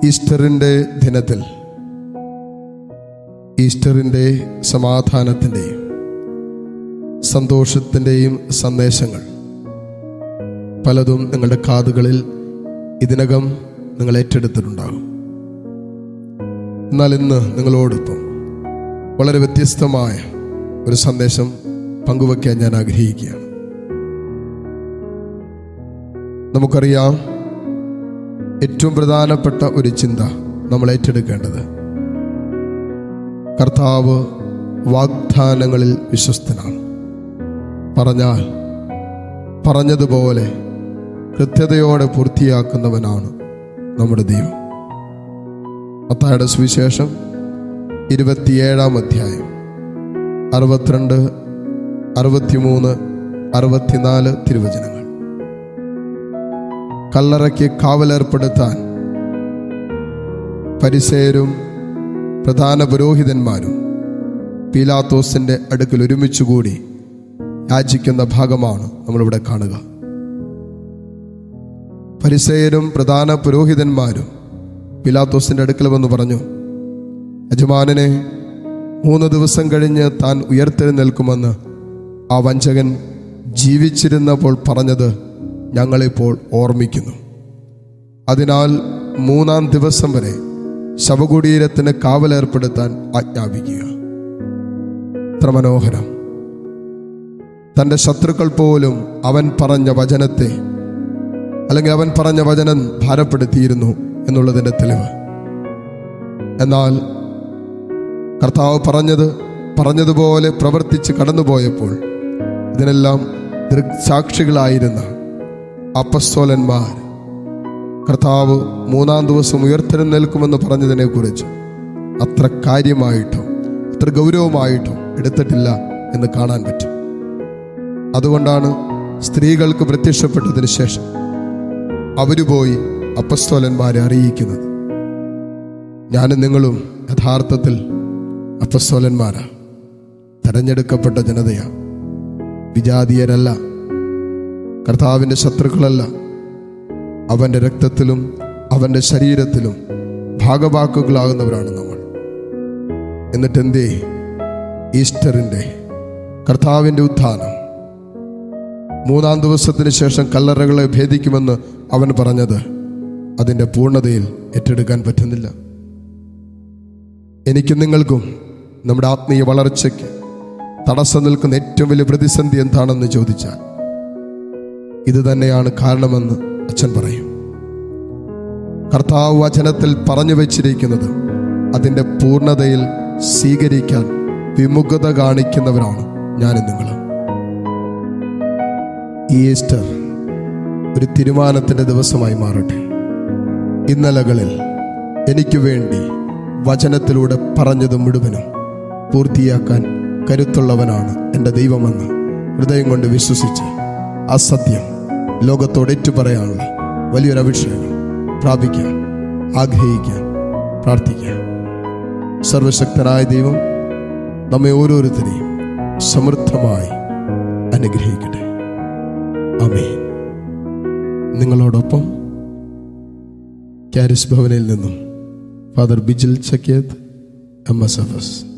ഈസ്റ്ററിൻ്റെ ദിനത്തിൽ ഈസ്റ്ററിൻ്റെ സമാധാനത്തിൻ്റെയും സന്തോഷത്തിൻ്റെയും സന്ദേശങ്ങൾ പലതും നിങ്ങളുടെ കാതുകളിൽ ഇതിനകം നിങ്ങൾ ഏറ്റെടുത്തിട്ടുണ്ടാകും എന്നാൽ ഇന്ന് നിങ്ങളോടൊപ്പം വളരെ വ്യത്യസ്തമായ ഒരു സന്ദേശം പങ്കുവയ്ക്കാൻ ഞാൻ ആഗ്രഹിക്കുകയാണ് നമുക്കറിയാം ഏറ്റവും പ്രധാനപ്പെട്ട ഒരു ചിന്ത നമ്മൾ ഏറ്റെടുക്കേണ്ടത് കർത്താവ് വാഗ്ദാനങ്ങളിൽ വിശ്വസ്തനാണ് പറഞ്ഞാൽ പറഞ്ഞതുപോലെ കൃത്യതയോടെ പൂർത്തിയാക്കുന്നവനാണ് നമ്മുടെ ദൈവം മത്തായുടെ സുവിശേഷം ഇരുപത്തിയേഴാം അധ്യായം അറുപത്തിരണ്ട് അറുപത്തിമൂന്ന് അറുപത്തിനാല് തിരുവചനങ്ങൾ കല്ലറയ്ക്ക് കാവലേർപ്പെടുത്താൻ പരിസേരും പ്രധാന പുരോഹിതന്മാരും പീലാത്തോസിന്റെ അടുക്കൽ ഒരുമിച്ചുകൂടി യാചിക്കുന്ന ഭാഗമാണ് നമ്മളിവിടെ കാണുക പരിസേരും പ്രധാന പുരോഹിതന്മാരും പിലാത്തോസിന്റെ അടുക്കൽ വന്ന് പറഞ്ഞു യജമാനനെ മൂന്ന് ദിവസം കഴിഞ്ഞ് താൻ ഉയർത്തെഴുന്നേൽക്കുമെന്ന് ആ വഞ്ചകൻ ജീവിച്ചിരുന്നപ്പോൾ പറഞ്ഞത് ഞങ്ങളിപ്പോൾ ഓർമ്മിക്കുന്നു അതിനാൽ മൂന്നാം ദിവസം വരെ ശവകുടീരത്തിന് കാവലേർപ്പെടുത്താൻ ആജ്ഞാപിക്കുക എത്ര മനോഹരം തൻ്റെ ശത്രുക്കൾ പോലും അവൻ പറഞ്ഞ വചനത്തെ അല്ലെങ്കിൽ അവൻ പറഞ്ഞ വചനം ഭാരപ്പെടുത്തിയിരുന്നു എന്നുള്ളതിൻ്റെ തെളിവ് എന്നാൽ കർത്താവ് പറഞ്ഞത് പറഞ്ഞതുപോലെ പ്രവർത്തിച്ച് കടന്നുപോയപ്പോൾ ഇതിനെല്ലാം ദൃക്സാക്ഷികളായിരുന്ന അപ്പസ്തോലന്മാർ കർത്താവ് മൂന്നാം ദിവസം ഉയർത്തെഴുന്നേൽക്കുമെന്ന് പറഞ്ഞതിനെക്കുറിച്ച് അത്ര കാര്യമായിട്ടോ അത്ര ഗൗരവമായിട്ടോ എടുത്തിട്ടില്ല എന്ന് കാണാൻ പറ്റും അതുകൊണ്ടാണ് സ്ത്രീകൾക്ക് പ്രത്യക്ഷപ്പെട്ടതിന് ശേഷം അവര് പോയി അപ്പസ്തോലന്മാരെ അറിയിക്കുന്നത് ഞാനും നിങ്ങളും യഥാർത്ഥത്തിൽ അപ്പസ്തോലന്മാരാ തെരഞ്ഞെടുക്കപ്പെട്ട ജനതയാ വിജാതീയരല്ല കർത്താവിൻ്റെ ശത്രുക്കളല്ല അവൻ്റെ രക്തത്തിലും അവൻ്റെ ശരീരത്തിലും ഭാഗവാക്കുകളാകുന്നവരാണ് നമ്മൾ എന്നിട്ട് എന്തേ ഈസ്റ്ററിൻ്റെ കർത്താവിൻ്റെ ഉത്ഥാനം മൂന്നാം ദിവസത്തിന് ശേഷം കല്ലറകളെ ഭേദിക്കുമെന്ന് അവൻ പറഞ്ഞത് അതിൻ്റെ പൂർണ്ണതയിൽ ഏറ്റെടുക്കാൻ പറ്റുന്നില്ല എനിക്ക് നിങ്ങൾക്കും നമ്മുടെ ആത്മീയ വളർച്ചയ്ക്ക് തടസ്സം നിൽക്കുന്ന ഏറ്റവും വലിയ പ്രതിസന്ധി എന്താണെന്ന് ചോദിച്ചാൽ ഇത് തന്നെയാണ് കാരണമെന്ന് അച്ഛൻ പറയും കർത്താവ് വചനത്തിൽ പറഞ്ഞു വച്ചിരിക്കുന്നത് അതിൻ്റെ പൂർണ്ണതയിൽ സ്വീകരിക്കാൻ വിമുഖത കാണിക്കുന്നവരാണ് ഞാനും നിങ്ങളും ഈസ്റ്റർ ഒരു തീരുമാനത്തിൻ്റെ ദിവസമായി മാറട്ടെ ഇന്നലകളിൽ എനിക്ക് വേണ്ടി വചനത്തിലൂടെ പറഞ്ഞത് മുഴുവനും പൂർത്തിയാക്കാൻ കരുത്തുള്ളവനാണ് എൻ്റെ ദൈവമെന്ന് ഹൃദയം കൊണ്ട് വിശ്വസിച്ച് ആ സത്യം ലോകത്തോട് ഏറ്റുപറയാനുള്ള വലിയൊരു അഭിഷേകം പ്രാപിക്കാൻ ആഗ്രഹിക്കാൻ പ്രാർത്ഥിക്കാൻ സർവശക്തനായ ദൈവം നമ്മെ ഓരോരുത്തരെയും സമൃദ്ധമായി അനുഗ്രഹിക്കട്ടെ അമേൻ നിങ്ങളോടൊപ്പം ക്യാരിസ് ഭവനിൽ നിന്നും father Bijil Chakketh M S F S